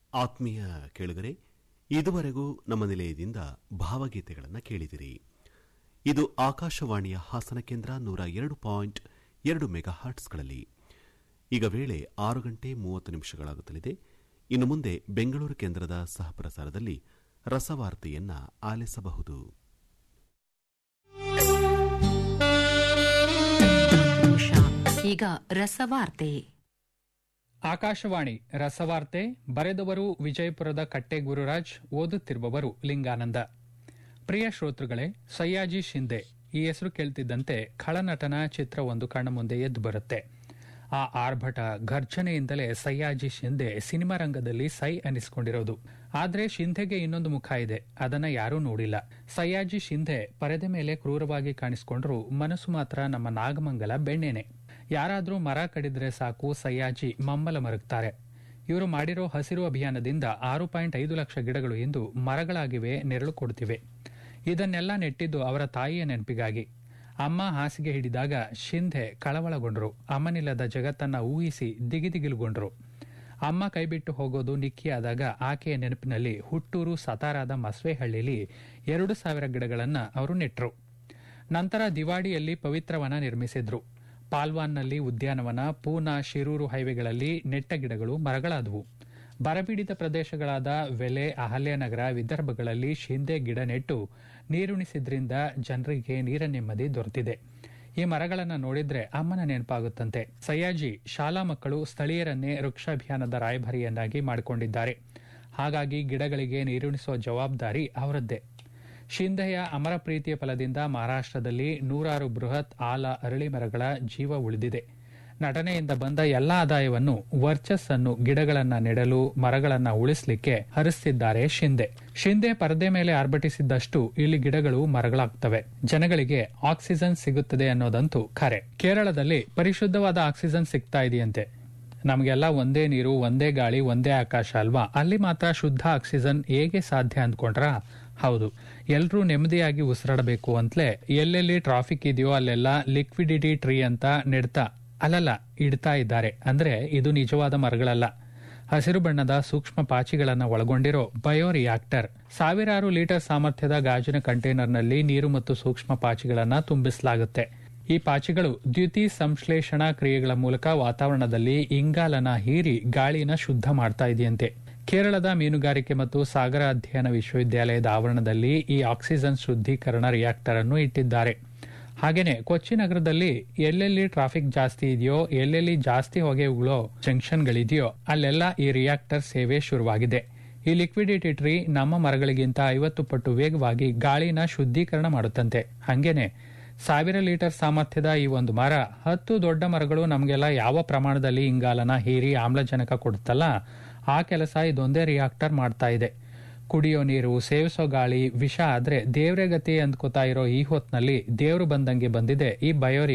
ಆತ್ಮೀಯ ಕೇಳುಗರೆ ಇದುವರೆಗೂ ನಮ್ಮ ನಿಲಯದಿಂದ ಭಾವಗೀತೆಗಳನ್ನು ಕೇಳಿದಿರಿ ಇದು ಆಕಾಶವಾಣಿಯ ಹಾಸನ ಕೇಂದ್ರ ನೂರ ಎರಡು ಪಾಯಿಂಟ್ ಎರಡು ಮೆಗಾ ಹಾರ್ಟ್ಸ್ಗಳಲ್ಲಿ ಈಗ ವೇಳೆ ಆರು ಗಂಟೆ ಮೂವತ್ತು ನಿಮಿಷಗಳಾಗುತ್ತಲಿದೆ ಇನ್ನು ಮುಂದೆ ಬೆಂಗಳೂರು ಕೇಂದ್ರದ ಸಹಪ್ರಸಾರದಲ್ಲಿ ರಸವಾರ್ತೆಯನ್ನ ಆಲಿಸಬಹುದು ಉಷಾ ಈಗ ರಸವಾರ್ತೆ ಆಕಾಶವಾಣಿ ರಸವಾರ್ತೆ ಬರೆದವರು ವಿಜಯಪುರದ ಕಟ್ಟೆ ಗುರುರಾಜ್ ಓದುತ್ತಿರುವವರು ಲಿಂಗಾನಂದ ಪ್ರಿಯ ಶ್ರೋತೃಗಳೇ ಸಯ್ಯಾಜಿ ಶಿಂದೆ ಈ ಹೆಸರು ಕೇಳ್ತಿದ್ದಂತೆ ಖಳನಟನ ಚಿತ್ರವೊಂದು ಕಣ್ಣ ಮುಂದೆ ಎದ್ದು ಬರುತ್ತೆ ಆ ಆರ್ಭಟ ಘರ್ಜನೆಯಿಂದಲೇ ಸಯ್ಯಾಜಿ ಶಿಂದೆ ಸಿನಿಮಾ ರಂಗದಲ್ಲಿ ಸೈ ಅನಿಸಿಕೊಂಡಿರೋದು ಆದ್ರೆ ಶಿಂಧೆಗೆ ಇನ್ನೊಂದು ಮುಖ ಇದೆ ಅದನ್ನ ಯಾರೂ ನೋಡಿಲ್ಲ ಸಯ್ಯಾಜಿ ಶಿಂಧೆ ಪರದೆ ಮೇಲೆ ಕ್ರೂರವಾಗಿ ಕಾಣಿಸಿಕೊಂಡ್ರು ಮನಸ್ಸು ಮಾತ್ರ ನಮ್ಮ ನಾಗಮಂಗಲ ಬೆಣ್ಣೆನೆ ಯಾರಾದ್ರೂ ಮರ ಕಡಿದ್ರೆ ಸಾಕು ಸಯ್ಯಾಜಿ ಮಮ್ಮಲ ಮರುಗ್ತಾರೆ ಇವರು ಮಾಡಿರೋ ಹಸಿರು ಅಭಿಯಾನದಿಂದ ಆರು ಪಾಯಿಂಟ್ ಐದು ಲಕ್ಷ ಗಿಡಗಳು ಇಂದು ಮರಗಳಾಗಿವೆ ನೆರಳು ಕೊಡ್ತಿವೆ ಇದನ್ನೆಲ್ಲ ನೆಟ್ಟಿದ್ದು ಅವರ ತಾಯಿಯ ನೆನಪಿಗಾಗಿ ಅಮ್ಮ ಹಾಸಿಗೆ ಹಿಡಿದಾಗ ಶಿಂಧೆ ಕಳವಳಗೊಂಡ್ರು ಅಮ್ಮನಿಲ್ಲದ ಜಗತ್ತನ್ನ ಊಹಿಸಿ ದಿಗಿದಿಗಿಲುಗೊಂಡ್ರು ಅಮ್ಮ ಕೈಬಿಟ್ಟು ಹೋಗೋದು ನಿಕ್ಕಿಯಾದಾಗ ಆಕೆಯ ನೆನಪಿನಲ್ಲಿ ಹುಟ್ಟೂರು ಸತಾರಾದ ಮಸ್ವೆಹಳ್ಳಿಲಿ ಎರಡು ಸಾವಿರ ಗಿಡಗಳನ್ನ ಅವರು ನೆಟ್ರು ನಂತರ ದಿವಾಡಿಯಲ್ಲಿ ಪವಿತ್ರವನ ನಿರ್ಮಿಸಿದ್ರು ಪಾಲ್ವಾನ್ನಲ್ಲಿ ಉದ್ಯಾನವನ ಪೂನಾ ಶಿರೂರು ಹೈವೇಗಳಲ್ಲಿ ನೆಟ್ಟ ಗಿಡಗಳು ಮರಗಳಾದವು ಬರಪೀಡಿತ ಪ್ರದೇಶಗಳಾದ ವೆಲೆ ಅಹಲ್ಯನಗರ ವಿದರ್ಭಗಳಲ್ಲಿ ಶಿಂದೆ ಗಿಡ ನೆಟ್ಟು ನೀರುಣಿಸಿದ್ರಿಂದ ಜನರಿಗೆ ನೀರ ನೆಮ್ಮದಿ ದೊರೆತಿದೆ ಈ ಮರಗಳನ್ನು ನೋಡಿದ್ರೆ ಅಮ್ಮನ ನೆನಪಾಗುತ್ತಂತೆ ಸಯ್ಯಾಜಿ ಶಾಲಾ ಮಕ್ಕಳು ಸ್ಥಳೀಯರನ್ನೇ ವೃಕ್ಷಾಭಿಯಾನದ ರಾಯಭಾರಿಯನ್ನಾಗಿ ಮಾಡಿಕೊಂಡಿದ್ದಾರೆ ಹಾಗಾಗಿ ಗಿಡಗಳಿಗೆ ನೀರುಣಿಸುವ ಜವಾಬ್ದಾರಿ ಅವರದ್ದೇ ಶಿಂಧೆಯ ಅಮರ ಪ್ರೀತಿಯ ಫಲದಿಂದ ಮಹಾರಾಷ್ಟ್ರದಲ್ಲಿ ನೂರಾರು ಬೃಹತ್ ಆಲ ಅರಳಿ ಮರಗಳ ಜೀವ ಉಳಿದಿದೆ ನಟನೆಯಿಂದ ಬಂದ ಎಲ್ಲಾ ಆದಾಯವನ್ನು ವರ್ಚಸ್ಸನ್ನು ಗಿಡಗಳನ್ನ ನೆಡಲು ಮರಗಳನ್ನ ಉಳಿಸಲಿಕ್ಕೆ ಹರಿಸ್ತಿದ್ದಾರೆ ಶಿಂದೆ ಶಿಂದೆ ಪರದೆ ಮೇಲೆ ಆರ್ಭಟಿಸಿದ್ದಷ್ಟು ಇಲ್ಲಿ ಗಿಡಗಳು ಮರಗಳಾಗ್ತವೆ ಜನಗಳಿಗೆ ಆಕ್ಸಿಜನ್ ಸಿಗುತ್ತದೆ ಅನ್ನೋದಂತೂ ಖರೆ ಕೇರಳದಲ್ಲಿ ಪರಿಶುದ್ಧವಾದ ಆಕ್ಸಿಜನ್ ಸಿಗ್ತಾ ಇದೆಯಂತೆ ನಮಗೆಲ್ಲ ಒಂದೇ ನೀರು ಒಂದೇ ಗಾಳಿ ಒಂದೇ ಆಕಾಶ ಅಲ್ವಾ ಅಲ್ಲಿ ಮಾತ್ರ ಶುದ್ಧ ಆಕ್ಸಿಜನ್ ಹೇಗೆ ಸಾಧ್ಯ ಅಂದ್ಕೊಂಡ್ರ ಹೌದು ಎಲ್ರೂ ನೆಮ್ಮದಿಯಾಗಿ ಉಸಿರಾಡಬೇಕು ಅಂತಲೇ ಎಲ್ಲೆಲ್ಲಿ ಟ್ರಾಫಿಕ್ ಇದೆಯೋ ಅಲ್ಲೆಲ್ಲ ಲಿಕ್ವಿಡಿಟಿ ಟ್ರೀ ಅಂತ ನೆಡ್ತಾ ಅಲ್ಲಲ್ಲ ಇಡ್ತಾ ಇದ್ದಾರೆ ಅಂದ್ರೆ ಇದು ನಿಜವಾದ ಮರಗಳಲ್ಲ ಹಸಿರು ಬಣ್ಣದ ಸೂಕ್ಷ್ಮ ಪಾಚಿಗಳನ್ನು ಒಳಗೊಂಡಿರೋ ಬಯೋ ರಿಯಾಕ್ಟರ್ ಸಾವಿರಾರು ಲೀಟರ್ ಸಾಮರ್ಥ್ಯದ ಗಾಜಿನ ಕಂಟೈನರ್ನಲ್ಲಿ ನೀರು ಮತ್ತು ಸೂಕ್ಷ್ಮ ಪಾಚಿಗಳನ್ನು ತುಂಬಿಸಲಾಗುತ್ತೆ ಈ ಪಾಚಿಗಳು ದ್ಯುತಿ ಸಂಶ್ಲೇಷಣಾ ಕ್ರಿಯೆಗಳ ಮೂಲಕ ವಾತಾವರಣದಲ್ಲಿ ಇಂಗಾಲನ ಹೀರಿ ಗಾಳಿನ ಶುದ್ಧ ಮಾಡ್ತಾ ಇದೆಯಂತೆ ಕೇರಳದ ಮೀನುಗಾರಿಕೆ ಮತ್ತು ಸಾಗರ ಅಧ್ಯಯನ ವಿಶ್ವವಿದ್ಯಾಲಯದ ಆವರಣದಲ್ಲಿ ಈ ಆಕ್ಸಿಜನ್ ಶುದ್ಧೀಕರಣ ರಿಯಾಕ್ಟರ್ ಅನ್ನು ಇಟ್ಟಿದ್ದಾರೆ ಹಾಗೇನೆ ಕೊಚ್ಚಿ ನಗರದಲ್ಲಿ ಎಲ್ಲೆಲ್ಲಿ ಟ್ರಾಫಿಕ್ ಜಾಸ್ತಿ ಇದೆಯೋ ಎಲ್ಲೆಲ್ಲಿ ಜಾಸ್ತಿ ಹೊಗೆ ಉಗುಳೋ ಜಂಕ್ಷನ್ಗಳಿದೆಯೋ ಅಲ್ಲೆಲ್ಲ ಈ ರಿಯಾಕ್ಟರ್ ಸೇವೆ ಶುರುವಾಗಿದೆ ಈ ಲಿಕ್ವಿಡಿಟಿ ಟ್ರೀ ನಮ್ಮ ಮರಗಳಿಗಿಂತ ಐವತ್ತು ಪಟ್ಟು ವೇಗವಾಗಿ ಗಾಳಿನ ಶುದ್ಧೀಕರಣ ಮಾಡುತ್ತಂತೆ ಹಂಗೇನೆ ಸಾವಿರ ಲೀಟರ್ ಸಾಮರ್ಥ್ಯದ ಈ ಒಂದು ಮರ ಹತ್ತು ದೊಡ್ಡ ಮರಗಳು ನಮಗೆಲ್ಲ ಯಾವ ಪ್ರಮಾಣದಲ್ಲಿ ಇಂಗಾಲನ ಹೀರಿ ಆಮ್ಲಜನಕ ಕೊಡುತ್ತಲ್ಲ ಆ ಕೆಲಸ ಇದೊಂದೇ ರಿಯಾಕ್ಟರ್ ಮಾಡ್ತಾ ಇದೆ ಕುಡಿಯೋ ನೀರು ಸೇವಿಸೋ ಗಾಳಿ ವಿಷ ಆದ್ರೆ ದೇವ್ರೆ ಗತಿ ಅಂದ್ಕೋತಾ ಇರೋ ಈ ಹೊತ್ನಲ್ಲಿ ದೇವ್ರು ಬಂದಂಗೆ ಬಂದಿದೆ ಈ ಬಯೋ